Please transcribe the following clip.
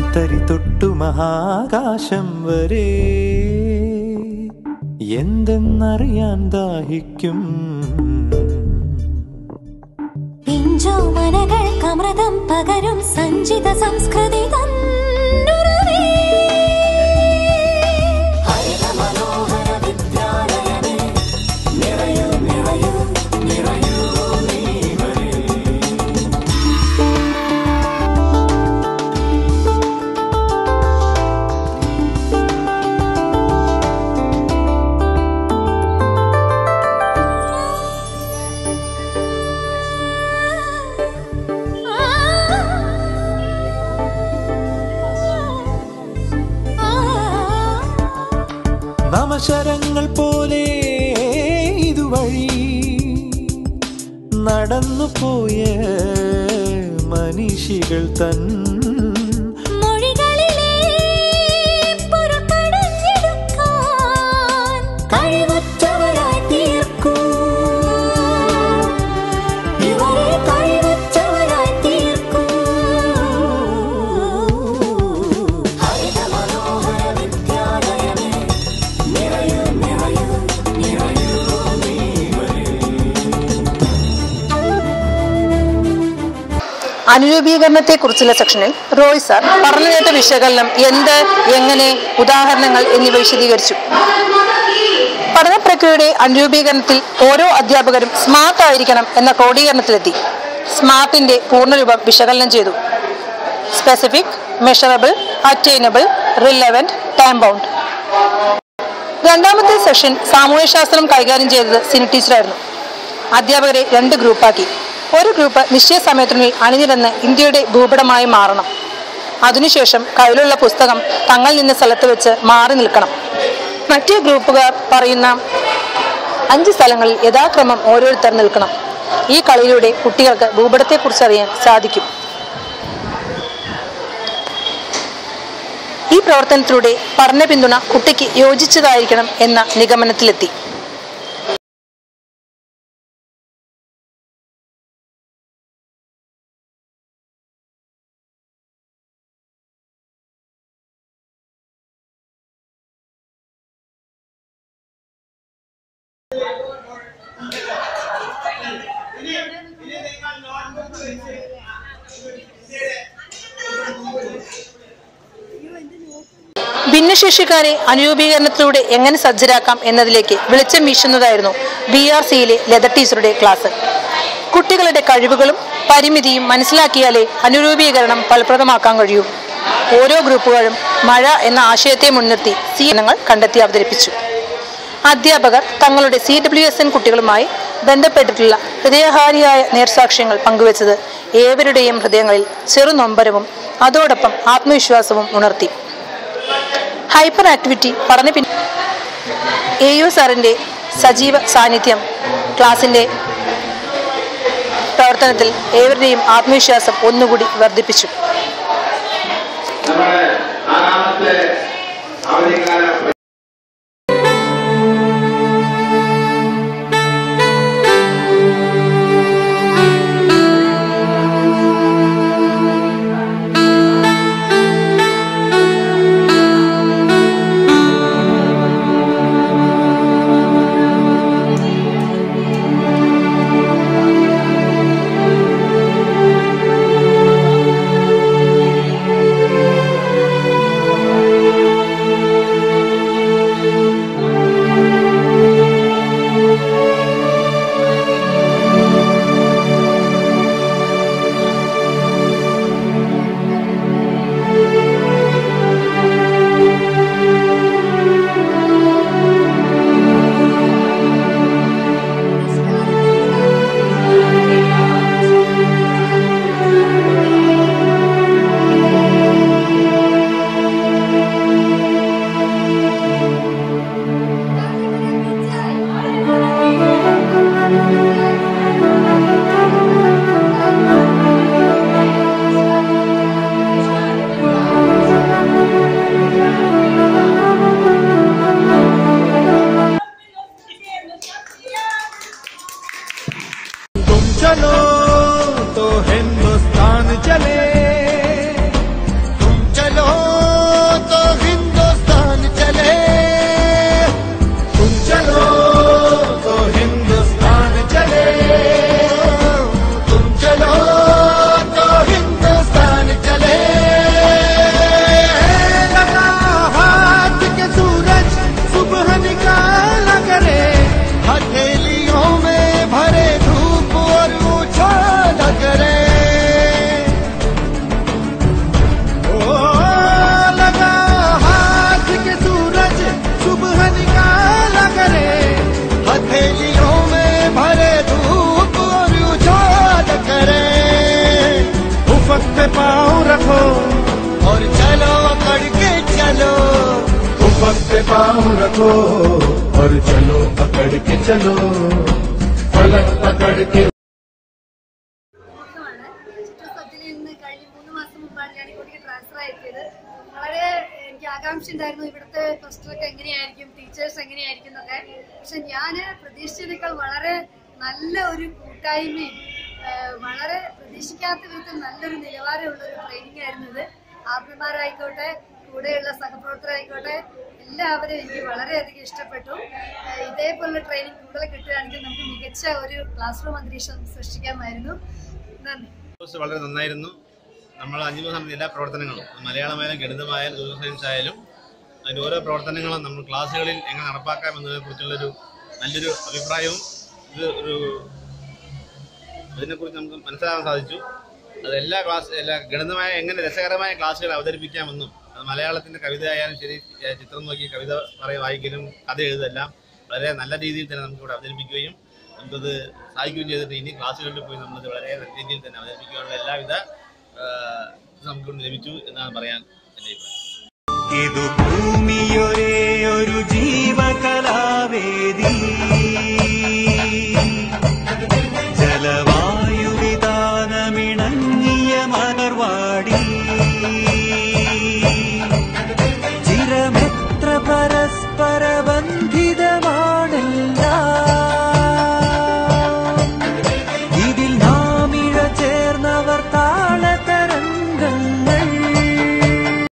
മണൽത്തരി തൊട്ടു മഹാകാശം വരെ എന്തെന്നറിയാൻ ദാഹിക്കും പിഞ്ചോ മനകൾക്കമൃതം പകരും സഞ്ചിത സംസ്കൃതി തന്നുറവേ. ഹരിത മനോഹര വിദ്യാലയമേ, നിറയൂ, നിറയൂ, നിറയൂ നീ വരേ. നമശരങ്ങൾ പോലെ ഇതുവഴി നടന്നു പോയ മനുഷ്യകൾ തൻ മൊഴികളിലെ പുറക്കടഞ്ഞെടുക്കാൻ കഴിവുറ്റവരായി തീർക്കൂ. ഇവരെ കഴിവുറ്റവരായി തീർക്കൂ. ഹരിത മനോഹര വിദ്യാലയമേ, നിറയൂ, നിറയൂ, നിറയൂ നീ വരേ. അനുരൂപീകരണത്തെ കുറിച്ചുള്ള സെക്ഷനിൽ റോയ് സാർ പറഞ്ഞു കേട്ട വിശകലനം എന്ത് എങ്ങനെ ഉദാഹരണങ്ങൾ എന്നിവ വിശദീകരിച്ചു പഠന പ്രക്രിയയുടെ അനുരൂപീകരണത്തിൽ ഓരോ അധ്യാപകരും സ്മാർട്ട് ആയിരിക്കണം എന്ന ക്രോഡീകരണത്തിലെത്തി സ്മാർട്ടിന്റെ പൂർണ്ണരൂപം വിശകലനം ചെയ്തു specific measurable attainable relevant time bound രണ്ടാമത്തെ സെഷൻ സാമൂഹ്യശാസ്ത്രം കൈകാര്യം ചെയ്തത് സിനി ടീച്ചറായിരുന്നു അധ്യാപകരെ രണ്ട് ഗ്രൂപ്പാക്കി ഒരു ഗ്രൂപ്പ് നിശ്ചയ സമയത്തിനുള്ളിൽ അണിനിരന്ന് ഇന്ത്യയുടെ ഭൂപടമായി മാറണം അതിനുശേഷം കയ്യിലുള്ള പുസ്തകം തങ്ങൾ നിന്ന സ്ഥലത്ത് വെച്ച് മാറി നിൽക്കണം മറ്റേ ഗ്രൂപ്പുകാർ പറയുന്ന അഞ്ച് സ്ഥലങ്ങളിൽ യഥാക്രമം ഓരോരുത്തർ നിൽക്കണം ഈ കളിയിലൂടെ കുട്ടികൾക്ക് ഭൂപടത്തെക്കുറിച്ച് അറിയാൻ സാധിക്കും ഈ പ്രവർത്തനത്തിലൂടെ പഠന പിന്തുണ കുട്ടിക്ക് യോജിച്ചതായിരിക്കണം എന്ന നിഗമനത്തിലെത്തി ഭിന്നശേഷിക്കാരെ അനുരൂപീകരണത്തിലൂടെ എങ്ങനെ സജ്ജരാക്കാം എന്നതിലേക്ക് വെളിച്ചം വീശുന്നതായിരുന്നു ബി ആർ സിയിലെ ലത ടീച്ചറുടെ ക്ലാസ് കുട്ടികളുടെ കഴിവുകളും പരിമിതിയും മനസ്സിലാക്കിയാലേ അനുരൂപീകരണം ഫലപ്രദമാക്കാൻ കഴിയൂ ഓരോ ഗ്രൂപ്പുകളും മഴ എന്ന ആശയത്തെ മുൻനിർത്തി സി ഇനങ്ങൾ കണ്ടെത്തി അവതരിപ്പിച്ചു അധ്യാപകർ തങ്ങളുടെ സി ഡബ്ല്യു എസ് എൻ കുട്ടികളുമായി ബന്ധപ്പെട്ടിട്ടുള്ള ഹൃദയഹാരിയായ നേർസാക്ഷ്യങ്ങൾ പങ്കുവച്ചത് ഏവരുടെയും ഹൃദയങ്ങളിൽ ചെറുനൊമ്പരവും അതോടൊപ്പം ആത്മവിശ്വാസവും ഉണർത്തി ഹൈപ്പർ ആക്ടിവിറ്റി പഠന പിൻ എ യു സാറിൻ്റെ സജീവ സാന്നിധ്യം ക്ലാസിൻ്റെ പ്രവർത്തനത്തിൽ ഏവരുടെയും ആത്മവിശ്വാസം ഒന്നുകൂടി വർദ്ധിപ്പിച്ചു നമ്മുടെ ആറാമത്തെ അവധിക്കാല ും पाँव रखो और चलो पकड़ के चलो पलक पकड़ के ആണ് ചിറ്റൂർ സബ്ജിയിൽ നിന്ന് കഴിഞ്ഞ മൂന്ന് മാസം മുമ്പാണ് ഞാൻ ഇങ്ങോട്ടേക്ക് ട്രാൻസ്ഫർ ആക്കിയത് വളരെ എനിക്ക് ആകാംക്ഷ ഉണ്ടായിരുന്നു ഇവിടുത്തെ ഹോസ്റ്റലൊക്കെ എങ്ങനെയായിരിക്കും ടീച്ചേഴ്സ് എങ്ങനെയായിരിക്കും എന്നൊക്കെ പക്ഷെ ഞാൻ പ്രതീക്ഷിച്ചതിനേക്കാൾ വളരെ നല്ല ഒരു കൂട്ടായ്മയും ആ, വളരെ പ്രതീക്ഷിക്കാത്ത വിധത്തിൽ നല്ലൊരു നിലവാരമുള്ള ഒരു ട്രെയിനിങ് ആയിരുന്നു ഇത് ആത്മമാരായിക്കോട്ടെ കൂടെയുള്ള സഹപ്രവർത്തകരായിക്കോട്ടെ എല്ലാവരും എനിക്ക് വളരെയധികം ഇഷ്ടപ്പെട്ടു ആ, ഇതേപോലുള്ള ട്രെയിനിങ് കൂടുതൽ കിട്ടുകയാണെങ്കിൽ നമുക്ക് മികച്ച ഒരു ക്ലാസ് റൂം അന്തരീക്ഷം സൃഷ്ടിക്കാമായിരുന്നു നന്ദി കോഴ്സ് വളരെ നന്നായിരുന്നു നമ്മൾ അഞ്ചു ദിവസം എല്ലാ പ്രവർത്തനങ്ങളും മലയാളമായാലും ഗണിതമായാലും സോഷ്യൽ സയൻസ് ആയാലും അതിൻ്റെ ഓരോ പ്രവർത്തനങ്ങളും നമ്മൾ ക്ലാസ്സുകളിൽ എങ്ങനെ നടപ്പാക്കാം എന്നതിനെ കുറിച്ചുള്ളൊരു നല്ലൊരു അഭിപ്രായവും ഇത് ഒരു അതിനെക്കുറിച്ച് നമുക്ക് മനസ്സിലാക്കാൻ സാധിച്ചു അത് എല്ലാ ക്ലാസ് എല്ലാ ഗണിതമായ എങ്ങനെ രസകരമായ ക്ലാസ്സുകൾ അവതരിപ്പിക്കാമെന്നും അത് മലയാളത്തിൻ്റെ കവിത ആയാലും ശരി ഏഹ് ചിത്രം നോക്കി കവിത പറയും വായിക്കലും കഥ എഴുതെല്ലാം വളരെ നല്ല രീതിയിൽ തന്നെ നമുക്ക് ഇവിടെ അവതരിപ്പിക്കുകയും നമുക്കത് സഹായിക്കുകയും ചെയ്തിട്ട് ഇനി ക്ലാസ്സുകളിൽ പോയി നമ്മളത് വളരെ നല്ല രീതിയിൽ തന്നെ അവതരിപ്പിക്കാനുള്ള എല്ലാവിധ ഏഹ്, ഇത് നമുക്കിവിടെ ലഭിച്ചു എന്നാണ് പറയാൻ എൻ്റെ അഭിപ്രായം ഇതു ഭൂമിയൊരേ ഒരു ജീവകലാവേദി